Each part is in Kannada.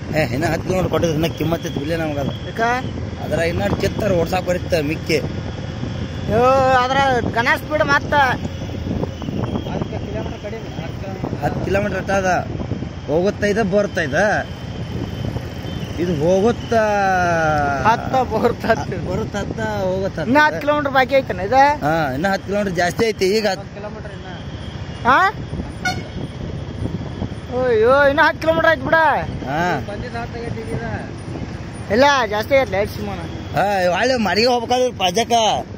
ಏ ಇನ್ನ ಹತ್ತು ಕಿಲೋಮೀಟರ್ ಕೊಟ್ಟಿದ್ರೆ ಇನ್ನ ಕಿಮ್ಮತ್ತಿತ್ತು ಬಿಲ್ಲೇ ನಮ್ಗೆ ಅದು ಯಾಕ ಅದ್ರ ಇನ್ನ ಚಿತ್ತರ ಓಡ್ಸಾಕ್ ಬರುತ್ತೆ ಮಿಕ್ಕಿ ಯೋ ಅದ್ರ ಗಣ ಸ್ಪೀಡ್ ಮತ್ತ ಹತ್ತು ಕಿಲೋಮೀಟರ್ ಅಟ್ಟ ಅದ ಹೋಗುತ್ತಾ ಇದೆ ಬರ್ತಾ ಇದೆ ಇದು ಹೋಗುತ್ತಾ ಹತ್ತ ಬರುತ್ತ ಬರುತ್ತ ಹೋಗುತ್ತ ಇನ್ನ ಹತ್ತು ಕಿಲೋಮೀಟರ್ ಬಾಕಿ ಐತನ ಇದ ಹಾ ಇನ್ನ ಹತ್ತು ಕಿಲೋಮೀಟರ್ ಜಾಸ್ತಿ ಐತಿ ಈಗ ಹತ್ತು ಕಿಲೋಮೀಟರ್ ಹಾ ಅಯ್ಯೋ ಇನ್ನ ಹತ್ತು ಕಿಲೋಮೀಟರ್ ಆಯ್ತು ಬಿಡ ಹಾ ಇಲ್ಲ ಜಾಸ್ತಿ ಐತ್ ಲೈಟ್ ಸಿಮೋನ ಹಾ ಒಳ್ಳೆ ಮಡಿಗೆ ಹೋಗ್ಬೇಕಾದ್ರೆ ಪಜಕ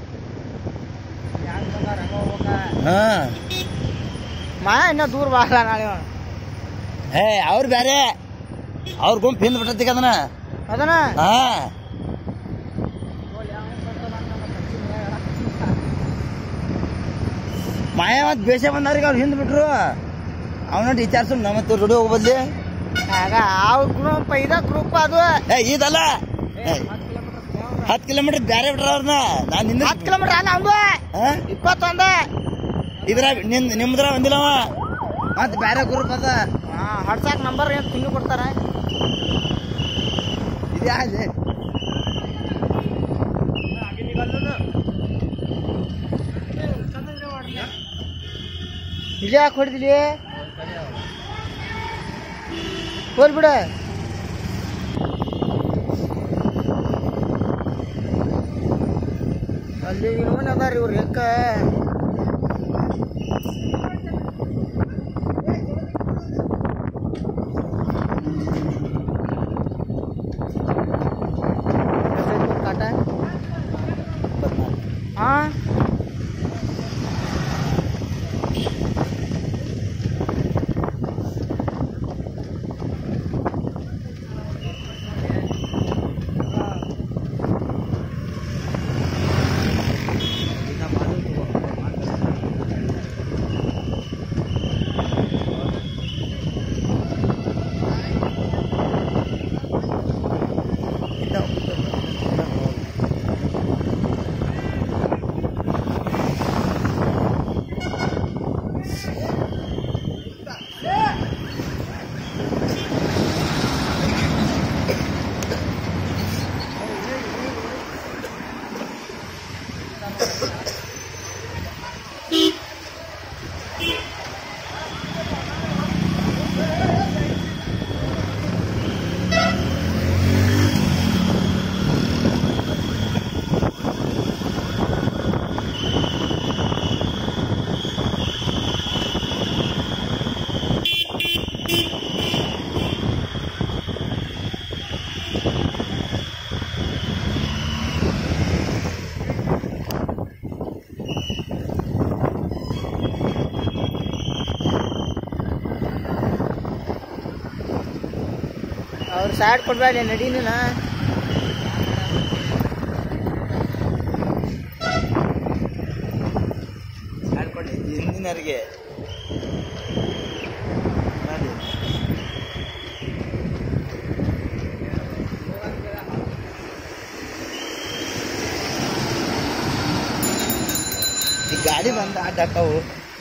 ಹಾ ಮಾ ಇನ್ನ ದೂರ ಬಾರ ನಾಳೆ ಅವ. ಏ ಅವ್ರು ಬೇರೆ ಅವ್ರ ಗುಂಪು ಹಿಂದ್ ಬಿಟ್ಟತಿಗ ಅದನ್ನ ಅದನ ಹಾ ಮಾಯ ಮತ್ ಬೇಷ ಬಂದವ್ರಿಗೆ ಅವ್ರು ಹಿಂದ್ ಬಿಟ್ರು ಅವನ ಟೀಚರ್ಸ್ ನಮ್ಮ ರುಡಿ ಹೋಗ್ಬದ್ಲಿ ಆಗ ಅವ್ ಗ್ರೂಪ್ ಇದ ಗ್ರೂಪ್ ಅದು ಏ ಇದಲ್ಲ ಹತ್ತು ಕಿಲೋಮೀಟರ್ ಬೇರೆ ಬಿಟ್ರ ಅವ್ರನ್ನ ನಾನು ನಿಂದ ಹತ್ತು ಕಿಲೋಮೀಟರ್ ಅಲ್ಲ ಅವಂದು ಹಾ? ಇಪ್ಪತ್ತೊಂದ ಇದ್ರ ನಿನ್ ನಿಮ್ದ್ರ ಬಂದಿಲ್ಲವ ಮತ್ ಬೇರೆ ಗ್ರೂಪ್ ಅದ ಹಾ ಹಡ್ಸಾಕ್ ನಂಬರ್ ಏನ್ ತಿಂಗಿ ಕೊಡ್ತಾರ ಇದ್ಯಾ ಅಲ್ಲಿ ನಿಜ ಯಾಕೆ ಹೊಡೆದಿಲಿ ಹೋಲ್ ಬಿಡ ಅಲ್ಲಿ ಇನ್ನೊಂದು ಅದಾರ ಇವ್ರು ಯಾಕ ಎಷ್ಟೈತ್ ಕಾಟ ಹಾ ಅವ್ರು ಸೈಡ್ ಕೊಡ್ಬೇಡಿ ನಡೀನಿ ನಾ ಮಾಡ್ಕೊಳ್ಳಿ ಹಿಂದಿನವರಿಗೆ ನೋಡಿ. ಈ ಗಾಡಿ ಬಂದ ಅಡ್ಡಾಕವು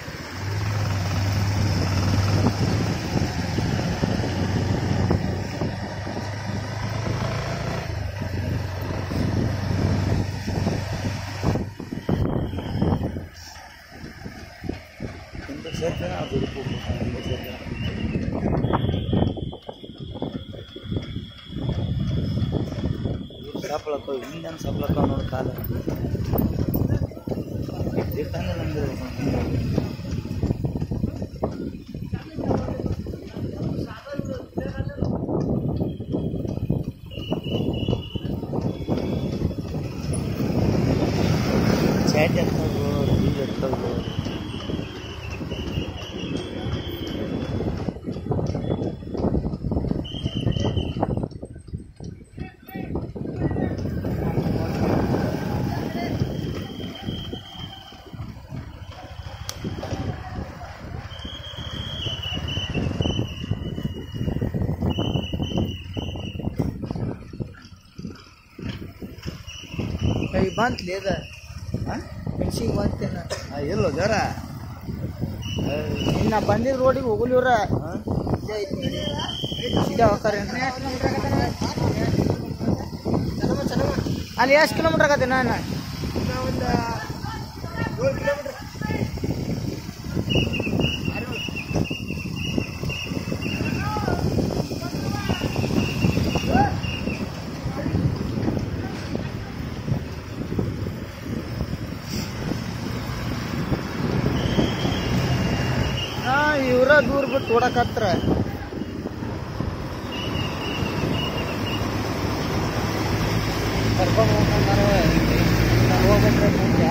ಹಿಂದಕ್ಕೆ ಸೇರ್ತಾನೆ ಅದು ಹುಡುಕು ಹಿಂದಕ್ಕೆ ಸೇರ್ತಾನೆ ಸಪ್ಲಕ್ಕ ಹಿಂದೆ ಸಪ್ಲಕ್ಕ ಅನ್ನೋದು ಕಾಲ ಇರ್ತಾನೆ ನಮ್ದು ಚಾಟ್ ಎತ್ತವು ಇದು ಎತ್ತವು ಕೈ ಬಂತ್ಲಿ ಅದ ಹಾಂ ಮೆಣಸಿಗೆ ಬಂತೇನ ಎಲ್ಲೋ ಜರ ಇನ್ನ ಬಂದಿದ್ ರೋಡಿಗೆ ಹೋಗಲಿ ಇವ್ರ ಹಾಂ ಇಲ್ಲೇ ಐತಿ ನಡಿ ಸೀದಾ ಹೋಗ್ತಾರೆ ಅಲ್ಲಿ ಎಷ್ಟು ಕಿಲೋಮೀಟ್ರ್ ಆಗತ್ತೆ ನಾನು ಹಾ ಇವ್ರ ದೂರ ಬಿಟ್ಟು ಓಡಕತ್ರ ಕರ್ಕೊಂಡು ಹೋಗ್ತಾರೆ ಹೋಗ್ಬಿಟ್ರೆ ಮುಂದೆ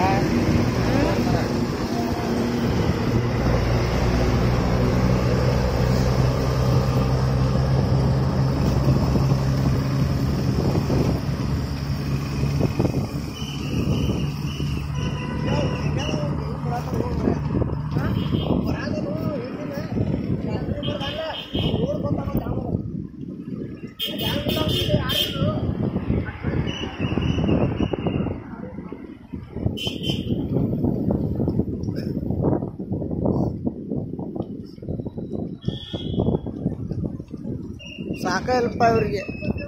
ಸಾಕಲ್ಪ ಇವ್ರಿಗೆ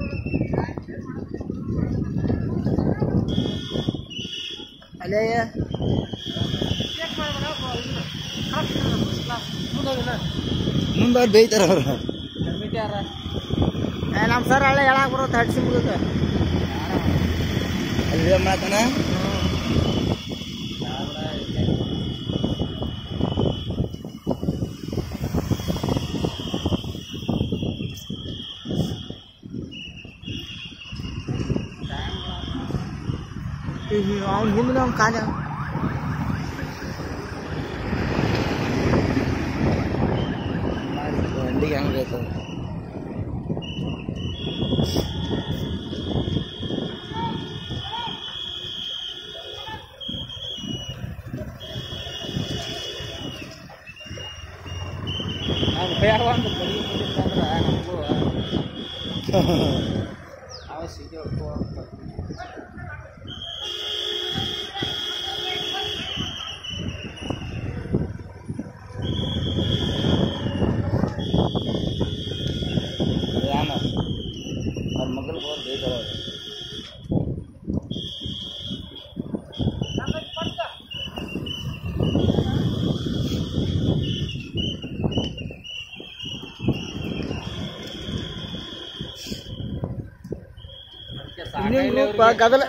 ಅಲ್ಲೇ ಮುಂದೆ ಅವ್ರು ಬೇಯ್ತಾರ ಅವರು ನಮ್ಮ ಸರ್ ಹಳ್ಳಿ ಹೇಳಕ್ ಬರೋ ತಡ್ಸಿ ಮುಗಿದ ಅಲ್ಲಿ ವಿಡಿಯೋ ಮಾಡತ್ತಾನ ಅವ್ನು ಹಿಂದೆ ಅವ್ನು ಕಾಲ ದಂಡಿಗೆ ಹೆಂಗ್ ಬೇಯ್ತಾವ ನಾವು ಬೇಡ ಒಂದು ಬಡಿ ಮುಗಿತಂದ್ರೆ ನಮಗೂ ಅವ ಸಿಗಬೇಕು ಅಂತ ಯಾನ ಅವ್ರ ಮಗಲ್ಗೆ ಹೋಗಿ ಬೇಯ್ತಾರ ಅವ್ರು ಇನ್ನೊಂದು ಗ್ರೂಪ್ ಗದಲ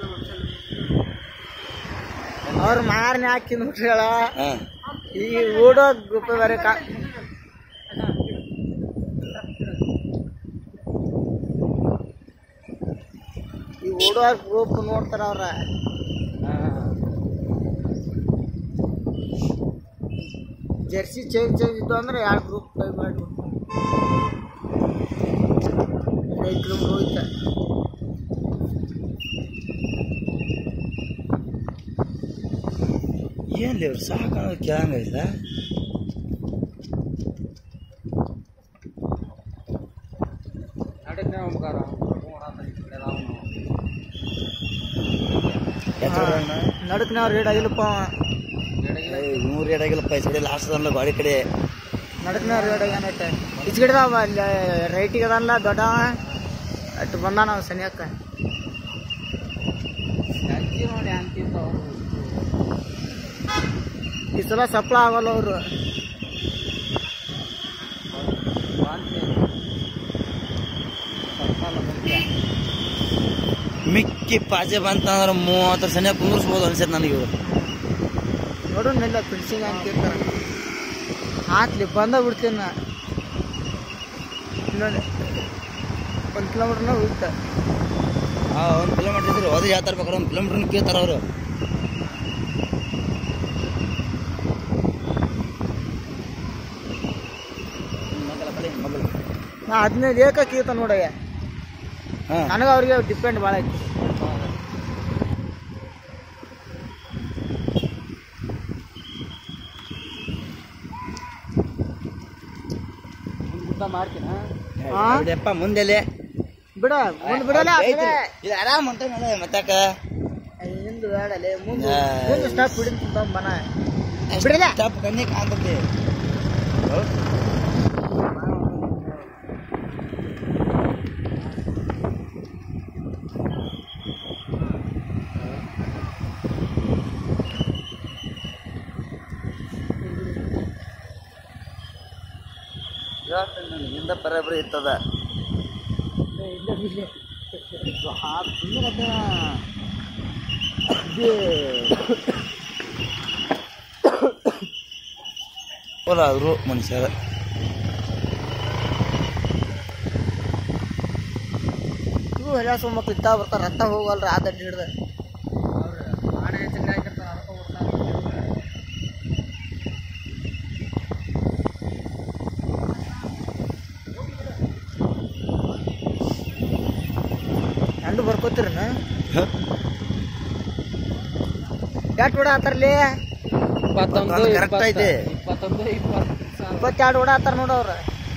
ಅವ್ರ ಮಾರನೆ ಹಾಕಿ ನೋಡ್ರಿಗಳ ಹಾಂ ಈ ಓಡೋ ಗ್ರೂಪ್ ಬೇರೆ ಕಾ ಈ ಓಡೋ ಗ್ರೂಪ್ ನೋಡ್ತಾರ ಅವ್ರ ಜರ್ಸಿ ಚೇಂಜ್ ಚೇಂಜ್ ಇದ್ದು ಅಂದ್ರೆ ಎರಡು ಗ್ರೂಪ್ ಕೈ ಮಾಡಿ ಐದು ಕಿಲೋಮೀಟರ್ ಹೋಯ್ತಾ ಏನ್ಲಿ ಅವ್ರು ಸಾಕು ಕೇಳಂಗಿಲ್ಲ ನಡಕ್ನವ್ರು ರೇಟ್ ಆಗಿಲ್ಲಪ್ಪ ನೂರು ರೇಟ್ ಆಗಿಲ್ಲಪ್ಪ ಈ ಸೈಡ್ ಲಾಸ್ಟ್ ಅದಲ್ಲ ಗಾಡಿ ಕಡೆ ನಡಕ್ನವ್ರು ರೇಟ್ ಆಗ್ಯಾನೈತೆ ಇಚ್ಗಿಡ್ದಾವ ಅಲ್ಲಿ ರೈಟಿಗೆ ಅದಲ್ಲ ದೊಡ್ಡವ ಅಟ್ಟು ಬಂದ ನಾವು ಸನಿಯಕ್ಕ ಈ ಸಲ ಸಪ್ಲ ಆಗಲ್ಲ ಅವರು ಮಿಕ್ಕಿ ಪಾಚೆ ಬಂತಂದ್ರೆ ಮೂವತ್ತರ ಸನಿಯ ಕುಂದ್ರಿಸ್ಬೋದು ಅನ್ಸತ್ತೆ ನನಗೆ ಇವರು ನೋಡು ನೆಲ್ಲ ಫಿನಿಶಿಂಗ್ ಅಂತಿರ್ತಾರ ಹಾಕ್ಲಿ ಬಂದ ಬಿಡ್ತೀನಿ ನಾ ನೋಡಿ ಒಂದು ಕಿಲೋಮೀಟ್ರ್ನ ಹೋಗ್ತಾ ಹಾಂ ಒಂದು ಕಿಲೋಮೀಟ್ರ್ ಇದ್ರೆ ಹೋದ್ರೆ ಹೇಳ್ತಾರೆ ಬೇಕಾದ್ರೆ ಒಂದು ಕಿಲೋಮೀಟ್ರ್ ಕೇಳ್ತಾರೆ ಅವರು ಮಗಳು ನಾ ಹದಿನೈದು ಏಕಕ್ಕೆ ಈತ ನೋಡಯ್ಯ ಹಾಂ ನನಗೆ ಅವ್ರಿಗೆ ಡಿಪೆಂಡ್ ಭಾಳ ಐತಿ ಮಾಡ್ತೀನಿ ಹಾ? ಬಿಡಪ್ಪ ಮುಂದೆಲೆ ಬಿಡ ಮುಂದೆ ಬಿಡಲ್ಲ ಆ ಕಡೆ. ಇದು ಆರಾಮ್ ಅಂತ ಮತ್ತಾಕ ಹಿಂದ್ ಬೇಡಲೆ ಮುಂದೆ ಆ. ಮುಂದೆ ಸ್ಟಾಪ್ ಬಿಡಿಂತ ಮನ ಬಿಡಲ್ಲ. ತಪ್ಪು ಕಣ್ಣಿ ಕಾಣ್ತದೆ ಬರೋಬ್ಬರಿ ಇರ್ತದ ಆದ್ರು ಮನುಷ್ಯರ ಇವು ಎಲ್ಲ ಸುಮ್ಮ ಕಿತ್ತಾ ಬರ್ತಾರ ರಕ್ತ ಹೋಗಲ್ರಿ ಆ ದಡ್ಡಿ ಹಿಡ್ದ ಹೆಂಡು ಬರ್ಕೋತೀರನ ಎಷ್ಟು ಹೊಡ ಆತಾರ್ಲಿ ಕರೆಕ್ಟ್ ಐತೆ ಇಪ್ಪತ್ತೆರಡು ಹೊಡ ಆತಾರ ನೋಡ ಅವ್ರ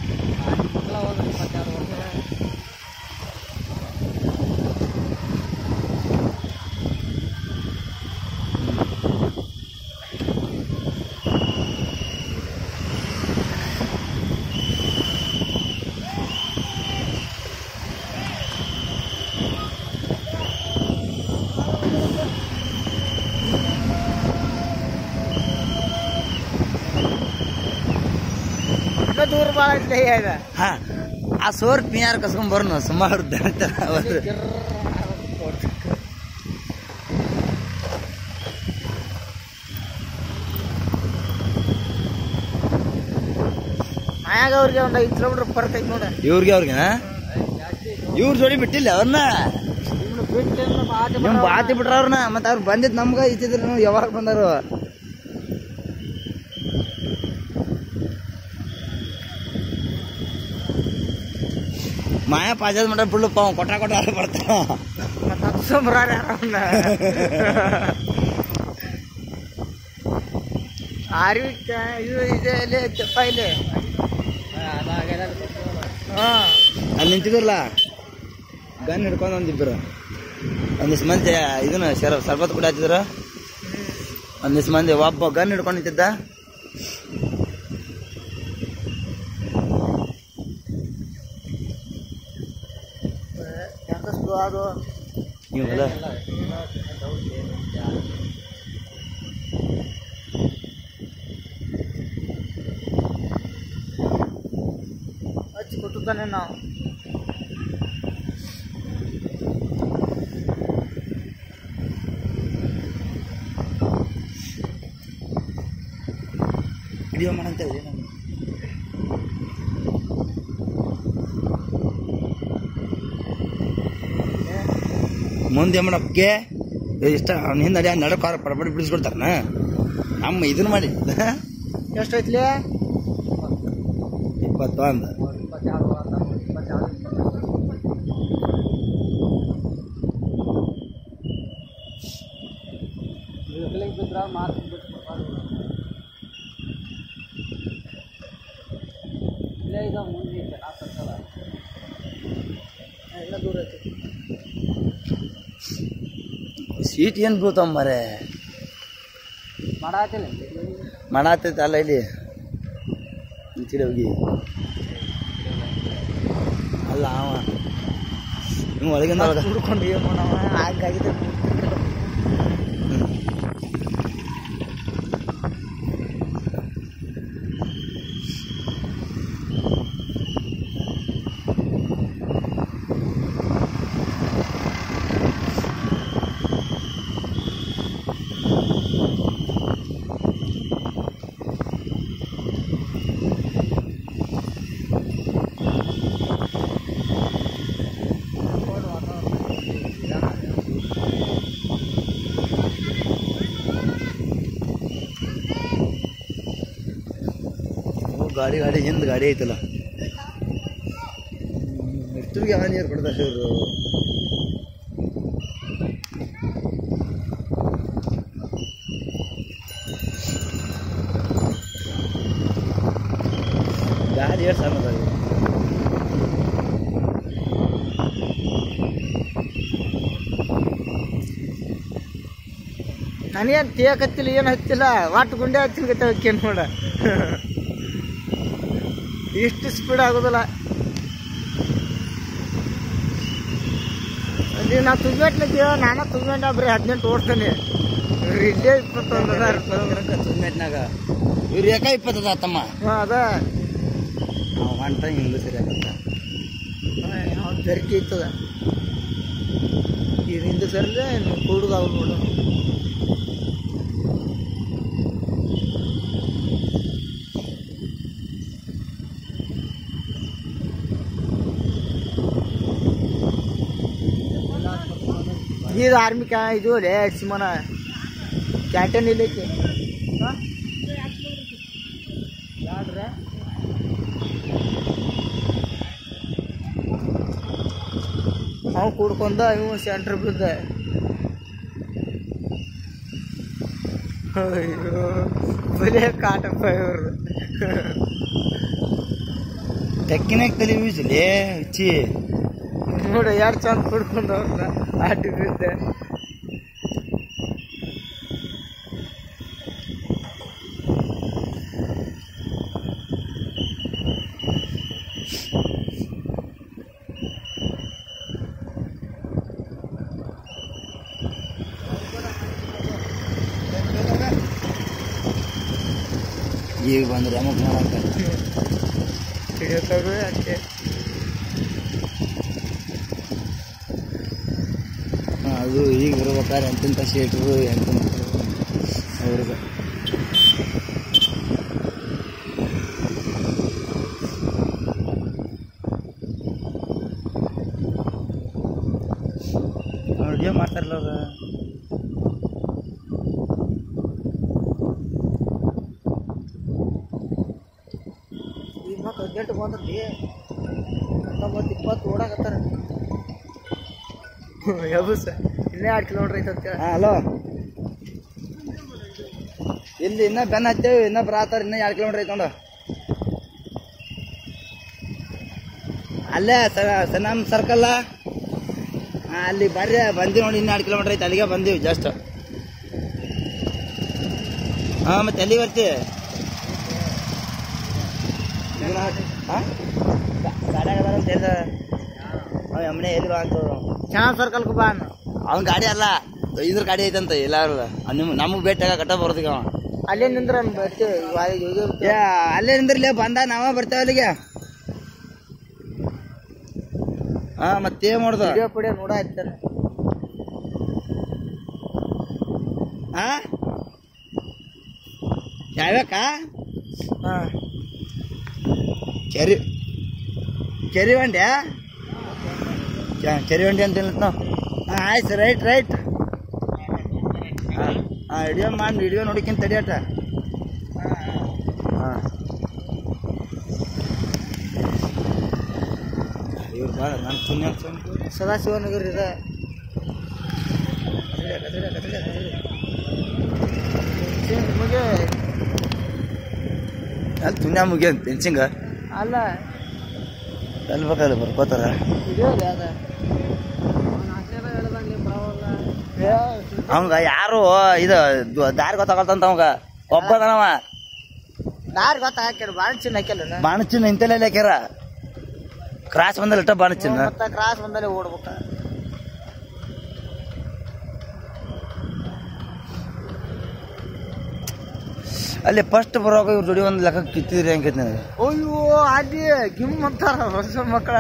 ಇನ್ನೂ ದೂರ ಭಾಳ ಐತ್ಲಿ ಈಗ ಹಾ ಆ ಸೋರ್ ಪಿಯಾರ್ ಕಸ್ಕೊಂಡ್ ಬರ್ನು ಸುಮಾರು ದಡ್ತಾರ ಅವರು ಮನ್ಯಾಗ ಅವ್ರಿಗೆ ಒಂದು ಐದು ಕಿಲೋಮೀಟರ್ ಫರ್ಕ್ ಐತಿ ನೋಡ ಇವ್ರಿಗೆ ಅವ್ರಿಗೆ ಇವ್ರ ಜೋಡಿ ಬಿಟ್ಟಿಲ್ಲ ಅವ್ರನ್ನ ನಿಮ್ ಬಾತಿ ಬಿಟ್ರ ಅವ್ರನ್ನ ಮತ್ತ ಅವ್ರು ಬಂದಿದ್ ನಮ್ಗ ಇತ್ತಿದ್ರು ಯಾವಾಗ ಬಂದಾರು ಮಾಯಾ ಪಾಜಾದ್ ಮಟ ಬಿಡ್ಲಪ್ಪ ಅವ ಕೊಟ್ಟ ಕೊಟ್ಟ ಅವ್ರು ಬರ್ತಾನ ಮತ್ತೆ ಹತ್ತು ಸಂಬ್ರಾರ ಅವನ್ನ ಆರ್ವಿ ಇದು ಇದೆ ಇಲ್ಲಿ ತೆಪ್ಪ ಇಲ್ಲಿ ಹಾ ಅಲ್ಲಿ ನಿಂತಿದ್ರಲ್ಲ ಗನ್ ಹಿಡ್ಕೊಂಡ್ ಒಂದಿಬ್ರು ಒಂದಿಷ್ಟು ಮಂದಿ ಇದನ್ನ ಶರ ಸರ್ಬತ್ ಕೂಡ ಹಚ್ಚಿದ್ರು ಒಂದಿಷ್ಟು ಮಂದಿ ಒಬ್ಬ ಗನ್ ಹಿಡ್ಕೊಂಡು ನಿಂತಿದ್ದ ಯಾಕೆ ಸ್ಲೋ ಅದು ನೀವಲ್ಲ ಹಚ್ಚಿ ಕೊಟ್ಟುತ್ತಾನೆ ನಾವು ವಿಡಿಯೋ ಮಾಡಂತ ಇದೆ ನಾನು ಮುಂದೆ ಮಾಡಕ್ಕೆ ಇಷ್ಟ ಅವ್ನ ಹಿಂದೆ ಅಡಿ ನಡಕ ಪಡಪಡಿ ಬಿಡಿಸ್ಕೊಡ್ತಾರನ ನಮ್ಮ ಇದನ್ನ ಮಾಡಿ ಎಷ್ಟೈತ್ಲಿ ಇಪ್ಪತ್ತು ಅಂದ ಎಲ್ಲ ದೂರ ಐತಿ ಸೀಟ್ ಏನು ಬೀಳ್ತಾವ ಮರೆ ಮಾಡಾತಿಲ್ಲ ಮಾಡಾತೈತೆ ಅಲ್ಲ ಇಲ್ಲಿ ಈಚೆ ಹೋಗಿ ಅಲ್ಲ ಅವ ನೀವು ಒಳಗಿಂದ ಒಳಗ ಹುಡ್ಕೊಂಡು ಏನು ಮಾಡವ ಹಾಗಾಗಿದೆ ಓ, ಗಾಡಿ ಗಾಡಿ ಹಿಂದೆ ಗಾಡಿ ಐತಲ್ಲ ಎಷ್ಟರಿಗೆ ಯಾವ ನೀರು ಕೊಡ್ತಾರೆ ಇವರು ಗಾಡಿ ಎಷ್ಟು ಸಣ್ಣದ ನನಗೇನು ತೇಕ್ ಹತ್ತಿಲ್ಲ ಏನು ಹತ್ತಿಲ್ಲ ಒಟ್ಟು ಗುಂಡೆ ಹತ್ತಿಲ್ಗತ್ತೆ ನೋಡ ಇಷ್ಟು ಸ್ಪೀಡ್ ಆಗೋದಿಲ್ಲ ಅಲ್ಲಿ ನಾ ತುಜ್ಮೆಟ್ಲಿದ್ದೀವ ನಾನು ತುಜ್ಮೆಂಟ ಬರೀ ಹದಿನೆಂಟು ಓಡ್ತಾನೆ ಇವ್ರು ಇಲ್ಲೇ ಇಪ್ಪತ್ತೊಂದು ಅದ ತುಮ್ಮೆಟ್ನಾಗ ಇವ್ರು ಯಾಕ ಇಪ್ಪತ್ತದ ತಮ್ಮ ಹಾಂ ಅದ ಅವ ಹೊಂಟ ಹಿಂಗೆ ಸರಿ ಆಗತ್ತ ಅವ್ನು ಬೆರಕೆ ಇರ್ತದ ಇದು ಹಿಂದೆ ಸರಿದ್ರೆ ಕೂಡುದು ಅವ್ರು ನೋಡು ಇದು ಆರ್ಮಿ ಕ್ಯಾ ಇದು ಲೇ ಸಿಮನ ಕ್ಯಾಂಟೀನ್ ಇಲ್ಲೈತಿ ಯಾಡ್ರೆ ಅವ ಕೂಡ್ಕೊಂಡ ಇವ ಸೆಂಟ್ರ್ ಬಿದ್ದ ಅಯ್ಯೋ ಬರೇ ಕಾಟಪ್ಪ ಇವರು ತೆಕ್ಕಿನಾಗ ತಲೆ ಬೀಸಲಿ ಹುಚ್ಚಿ ನೋಡು ಎರಡು ಚಂದ ಕುಡ್ಕೊಂಡು ಅವ್ರನ್ನ ಆಟಿ ಬಿದ್ದೆ ಈಗ ಬಂದ್ರೆ ಅಮುಕ್ ಮಾಡಕ್ಕ ಹಿಡಿಯೋತವ್ರು ಅಷ್ಟೇ ಹಾ, ಅದು ಈಗ ಬರ್ಬೇಕಾದ್ರೆ ಎಂತೆಂಥ ಶೇಟ್ರು ಎಂತೆಂಥ ಅವ್ರಿಗೆ ಅಡುಗೆ ಮಾಡ್ತಾರಲ್ಲ ಅವ್ರು ಈಗ ಮತ್ತೆ ಹದಿನೆಂಟು ಬಂದ್ರಿ ಹತ್ತೊಂಬತ್ತು ಇಪ್ಪತ್ತು ಓಡಾಕತ್ತಾರ ಯಬಸ್ ಇನ್ನೇ ಎರಡು ಕಿಲೋಮೀಟ್ರ್ ಐತೆ ಹಾಂ ಹಲೋ ಇಲ್ಲಿ ಇನ್ನ ಬೆನ್ನ ಹತ್ತೇವಿ ಇನ್ನ ಬರಾತಾರ ಇನ್ನ ಎರಡು ಕಿಲೋಮೀಟ್ರ್ ಐತೊಂಡು ಅಲ್ಲೇ ಸ ನಮ್ಮ ಸರ್ಕಲ್ಲ ಹಾಂ ಅಲ್ಲಿ ಬರ್ರಿ ಬಂದೀವಿ ನೋಡಿ ಇನ್ನು ಎರಡು ಕಿಲೋಮೀಟ್ರ್ ಐತೆ ಅಲ್ಲಿಗೆ ಬಂದೀವಿ ಜಸ್ಟ್ ಹಾಂ ಮತ್ತೆ ಎಲ್ಲಿ ಬರ್ತಿ ಹಾಂ ಗಾಡಿಯಾಗ ಅದಾರ ಅಂತ ಹೇಳ್ದ ಅವ ಎಮ್ಮನೆ ಎಲ್ಲಿ ಬಾ ಅಂತ ಚೆನ್ನಾಗಿ ಸರ್ಕಲ್ಗೆ ಬಾ ಅಣ್ಣ ಅವನ ಗಾಡಿ ಅಲ್ಲ ಇದ್ರ ಗಾಡಿ ಐತಂತ ಎಲ್ಲಾರು ನಿಮ್ ನಮಗ್ ಭೇಟಿಯಾಗ ಕಟ್ಟ ಬರೋದೀಗ ಅವ ಅಲ್ಲೇ ನಿಂದ್ರ ಬರ್ತೀವಿ ಏ ಅಲ್ಲೇ ನಿಂದ್ರಲೇ ಬಂದ ನಾವ ಬರ್ತೇವೆ ಅಲ್ಲಿಗೆ ಹಾ ಮತ್ತೇ ಮಾಡ್ದ ವಿಡಿಯೋ ಪಡಿಯೋ ನೋಡ ಆಯ್ತಾನೆ ಹಾ ಯಾವ್ಯಾಕ ಹಾಂ ಕೆರಿ ಕೆರಿ ಬಂಡೆ ಕೆರಿ ಬಂಡಿ ಅಂತ ಹೇಳತ್ ನಾವು ಹಾಂ ಆಯ್ತು ರೈಟ್ ರೈಟ್ ಹಾಂ ಹಾಂ ವಿಡಿಯೋ ಮಾಡಿ ವಿಡಿಯೋ ನೋಡಿಕ್ಕಿಂತ ತಡಿಯಟ ಹಾಂ ಇವ್ರು ಭಾಳ ನಾನು ಪುಣ್ಯ ಸದಾಶಿವನಗರ ಇದೆ ನಿಮಗೆ ಅಲ್ಲಿ ಪುಣ್ಯ ಮುಗಿಯ ಪೆನ್ಸಿಂಗ ಅಲ್ಲ ಎಲ್ಲಿ ಬೇಕಾದ್ರೆ ಬರ್ಕೋತಾರ ವಿಡಿಯೋ ಅದ ಅವಂಗ ಯಾರು ಇದು ದ- ದಾರಿ ಗೊತ್ತಾಗಲ್ತಂತ ಅವಂಗ ಒಬ್ಬದನವ ದಾರಿ ಗೊತ್ತಾಗ್ಯಾರ ಭಾಳ ಚಿನ್ನ ಹಾಕ್ಯಲ್ಲ ಬಾಣಚಿನ್ ನಿಂತಲೇ ಲೇಕ್ಯಾರ ಕ್ರಾಸ್ ಬಂದಲ್ಲ ಇಟ್ಟ ಬಾಣಚಿನ್ ಮತ್ತೆ ಕ್ರಾಸ್ ಬಂದಲ್ಲೇ ಓಡ್ಬೇಕ ಅಲ್ಲಿ ಫಸ್ಟ್ ಬರೋವಾಗ ಇವ್ರ ಜೋಡಿ ಒಂದು ಲೆಕ್ಕ ಕಿತ್ತಿದ್ರಿ ಹೆಂಗೈತಿ ನನಗೆ ಅಯ್ಯೋ ಅಲ್ಲಿ ಗಿಮ್ ಅಂತಾರ ವರ್ಷ ಮಕ್ಕಳ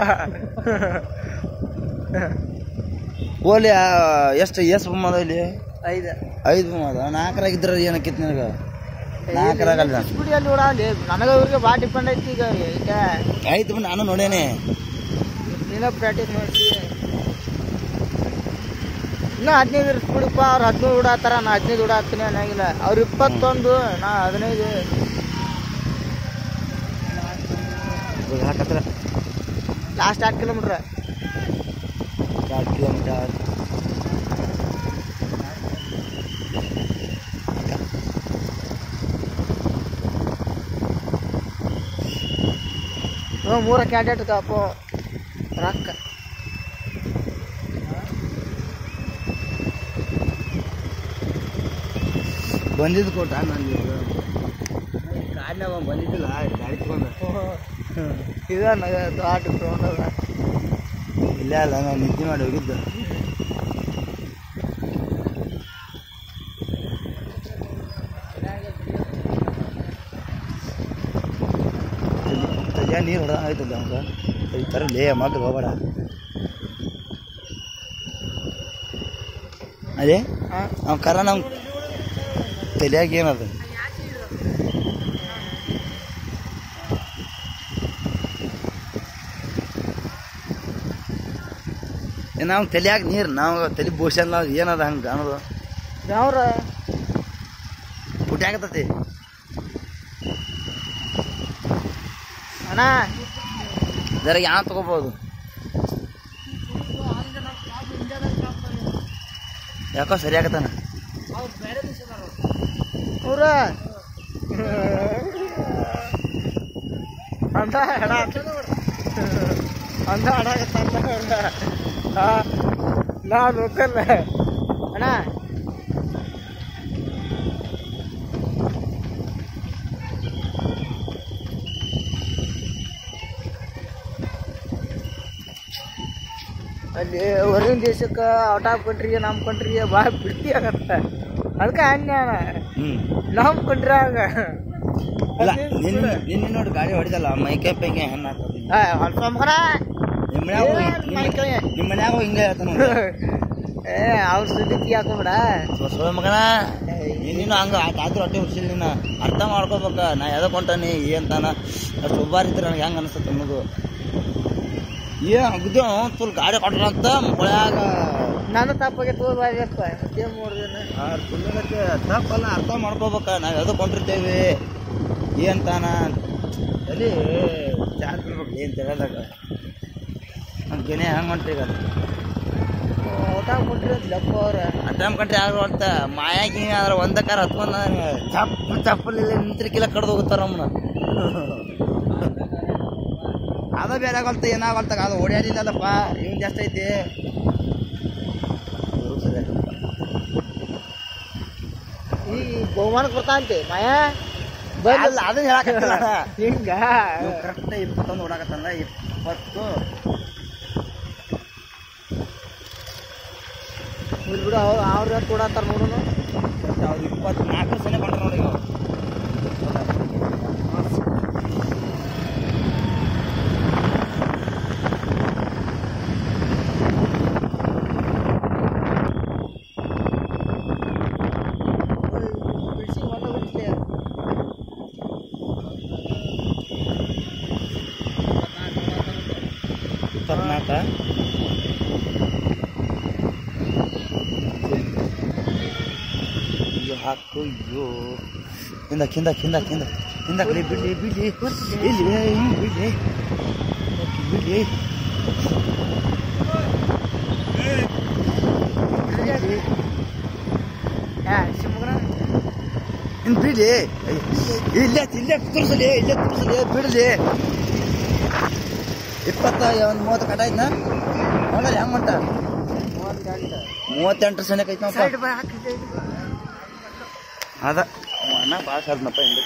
ಓಲಿ ಎಷ್ಟು ಎಷ್ಟು ಬೊಮ್ಮ ಅದ ಇಲ್ಲಿ ಐದು ಐದು ಬೊಮ್ಮ ಅದ ನಾಲ್ಕರಾಗಿದ್ರ ಏನಕ್ಕಿತ್ತು ನನಗೆ ನಾಲ್ಕರಾಗಲ್ಲ ಬಿಡಿ ಅಲ್ಲಿ ಓಡಾಲಿ ನನಗೆ ಇವ್ರಿಗೆ ಭಾಳ ಡಿಪೆಂಡ್ ಐತಿ ಈಗ ಈಗ ಐದು ಬೊಮ್ಮ ನಾನು ನೋಡೇನೆ ನೀನ ಪ್ರಾಕ್ಟೀಸ್ ಮಾಡಿಸಿ ಇನ್ನು ಹದಿನೈದು ಸ್ಪೀಡಪ್ಪ ಅವ್ರು ಹದಿನೈದು ಓಡಾತಾರ ನಾ ಹದಿನೈದು ಓಡಾಕ್ತೀನಿ ಅನ್ನಂಗಿಲ್ಲ ಅವ್ರು ಇಪ್ಪತ್ತೊಂದು ನಾ ಹದಿನೈದು ಇವಾಗ ಹಾಕತ್ರ ಲಾಸ್ಟ್ ಆರು ಕಿಲೋಮೀಟ್ರ್ ಎರಡು ಕಿಲೋಮೀಟರ್ ಹ್ಞೂ ಮೂರ ಕ್ಯಾಂಡಿಡೇಟ್ ಅಪ್ಪೋ ರೊಕ್ಕ ಬಂದಿದ್ದು ಕೊಟ್ಟ ನಾನು ಕಾಡ್ನಾಗ ಅವ್ನ್ ಬಂದಿದ್ದಿಲ್ಲ ಗಾಡಿ ತಗೊಂಡು ಇದ ದೊಡ್ಡ ಗ್ರೌಂಡ್ ಅದ ಇಲ್ಲ ಅಲ್ಲ ನಾನು ನಿದ್ದೆ ಮಾಡಿ ಹೋಗಿದ್ದು ತಜ ನೀರು ಹೊಡೆದ ಆಯ್ತಲ್ಲ ಅವಾಗ ಈ ಥರ ಲೇ ಮಗ್ಳು ಹೋಗ್ಬೇಡ ಅದೇ ಹಾಂ ನಾವು ಕರ ನಮ್ಮ ತಲೆಯಾಗ ಏನದು ನಾವು ತಲೆಯಾಗ ನೀರು ನಾವು ತಲೆ ಬೋಸಲ್ಲ ಏನದ ಹಂಗೆ ಅನ್ನೋದು ಯಾವ್ರ ಪುಟ್ಟಿ ಆಗತ್ತತಿ ಅಣ್ಣ ಜರ ಯಾವ ತಗೋಬೋದು ಯಾಕೋ ಸರಿ ಆಗತ್ತಾನ ಅವ್ರ ಅಂದ ಹಣ ಅಂದ ಹಣ ನಾ ನೋಕಲ್ಲ ಅಣ್ಣ ಅಲ್ಲಿ ಹೊರಗಿನ ದೇಶಕ್ಕೆ ಔಟ್ ಆಫ್ ಕಂಟ್ರಿಗೆ ನಮ್ಮ ಕಂಟ್ರಿಗೆ ಭಾಳ ಬಿಡ್ತಿ ಆಗತ್ತ ಅದಕ್ಕೆ ಅನ್ಯಾನ ಹ್ಞೂ ನಮ್ಮ ಕಂಟ್ರಿಯಾಗ ಇಲ್ಲ ನಿನ್ನ ನಿನ್ನ ನೋಡಿ ಗಾಡಿ ಹೊಡಿದಲ್ಲ ಮೈಕೆ ಪೈಕೆ ಹೆಣ್ಣು ಹಾಕೋದು ಹೊಲ್ಸ ಮಗನ ನಿಮ್ಮ ಮನ್ಯಾಗ ಏನ್ ಮೈಕೈ? ನಿಮ್ಮ ಮನ್ಯಾಗ ಹಿಂಗೆ ಹೇಳ್ತಾನ ಏ ಅವ್ರ ಸುದ್ದಿ ಹಾಕೊಂಬಿಡ ಸೋಳ ಮಗನ ನೀನು ಹಂಗ ಆದ್ರೆ ಹೊಟ್ಟೆ ಹುಡ್ಸಿಲ್ಲ ನೀನು ಅರ್ಥ ಮಾಡ್ಕೋಬೇಕ ನಾ ಯಾವ್ದೋ ಕೊಂಟಾನಿ ಏನಂತಾನ ಅಷ್ಟು ಒಬ್ಬಾರಿದ್ರೆ ನನಗೆ ಹೆಂಗೆ ಅನಿಸ್ತದೆ ಅನ್ನೋದು ಏನ್ ಅಗ್ದು ಫುಲ್ ಗಾಡಿ ಕೊಟ್ರ ಅಂತ ಮೊಳ್ಯಾಗ ನಾನು ತಪ್ಪಾಗೆ ತೋರ್ಬೇಕು ಮತ್ತೇನ್ ನೋಡಿದೇನೆ ಫುಲ್ ತಪ್ಪಲ್ಲ ಅರ್ಥ ಮಾಡ್ಕೋಬೇಕ ನಾವು ಯಾವ್ದೋ ಕೊಂಡಿರ್ತೇವೆ ಏನಂತಾನ ಅಲ್ಲಿ ಚಾರ್ಜ್ ಬಿಡ್ಬೇಕು ಏನು ತಿಳಿದಾಗ ನಮ್ಗೇನೆ ಹಂಗೆ ಹೊಂಟ್ರಿ ಈಗ ಊಟ ಕೊಟ್ಟಿರೋದು ಲಪ್ಪ ಅವ್ರ ಅಡ್ಡಮ್ ಕಂಟ್ರಿ ಯಾರು ಅಂತ ಮಾಯಾಗಿ ಆದ್ರೆ ಒಂದ ಕಾರ ಹತ್ಕೊಂಡ ಚಪ್ಪ ಚಪ್ಪಲಿಲ್ಲ ನಿಂತ್ರಿಕಿಲ್ಲ ಕಡ್ದು ಹೋಗುತ್ತಾರ ನಮ್ಮನ್ನ ಅದ ಬೇರೆ ಆಗಲ್ತ ಏನಾಗಲ್ತ ಅದು ಓಡ್ಯಾಡಿಲ್ಲಲ್ಲಪ್ಪ ಇವನ್ ಜಾಸ್ತಿ ಐತಿ ಈ ಬಹುಮಾನಕ್ಕೆ ಬರ್ತಾಂತೆ ಮಾಯಾ ಅಲ್ಲ ಅದನ್ನ ಹೇಳಕತ್ತಲ್ಲ ಹಿಂಗ ಕರೆಕ್ಟ್ ಇಪ್ಪತ್ತೊಂದು ಓಡಾಕತ್ತಲ್ಲ ಇಪ್ಪತ್ತು ಇಲ್ಲಿ ಬಿಡು ಅವ್ರು ಅವ್ರ ಕೊಡತ್ತಾರ ನೋಡೋನು ಅವ್ರು ಇಪ್ಪತ್ನಾಲ್ಕು ಸಲ ಕೊಂಡ್ರ ನೋಡಿ ಇವಾಗ. ಬಿಡಿಸಿ ಹೊಲ ಬಿಡಿಸ್ಲಿ ಇಪ್ಪತ್ನಾಲ್ಕ ಅಯ್ಯೋ ಹಾಕು ಅಯ್ಯೋ ಹಿಂದ ಕಿಂದ ಕಿಂದ ಕಿಂದ ಹಿಂದ ಕಡೆ ಬಿಡ್ಲಿ ಬಿಡ್ಲಿ ಇಲ್ಲಿ ಹಿಂಗ್ ಬಿಡ್ಲಿ ಬಿಡ್ಲಿ ಯಾ ಶಿವಮೊಗ್ಗ ಇನ್ ಬಿಡ್ಲಿ ಇಲ್ಲೇ ಇಲ್ಲೇ ತುರ್ಸಲಿ ಇಲ್ಲೇ ತುರ್ಸಲಿ ಬಿಡ್ಲಿ ಇಪ್ಪತ್ತ ಒಂದು ಮೂವತ್ತು ಕಟ ಐತ್ನಾ ನೋಡಲ್ಲ ಹೆಂಗ್ ಮಂಟ ಮೂವತ್ತೆಂಟು ಸನಕ್ಕೆ ಐತನಪ್ಪ ಸೈಡ್ ಬೈ ಹಾಕಿದ್ದೆ ಅದ ಅಣ್ಣ ಭಾಳ ಕರ್ದನಪ್ಪ ಹಿಂದೆ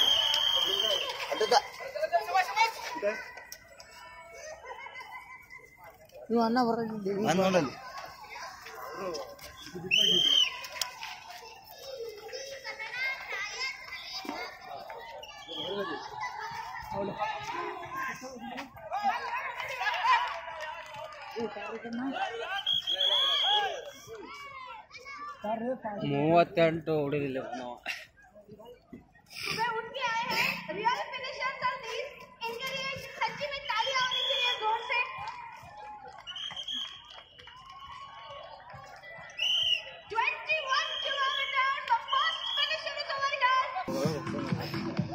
ನೀವು ಅನ್ನ ಬರೋದಿದ್ದೀವಿ ಬಂದ್ ನೋಡಲ್ಲಿ ಮೂವತ್ತೆಂಟು ಹೊಡಿಲಿಲ್ಲ ನಾವು सुबह उठ के आए हैं रियल फिनिशर्स आर दीज इनके लिए सच्ची में तालियां होनी चाहिए जोर से Twenty-one kilometers. The first finisher is over here.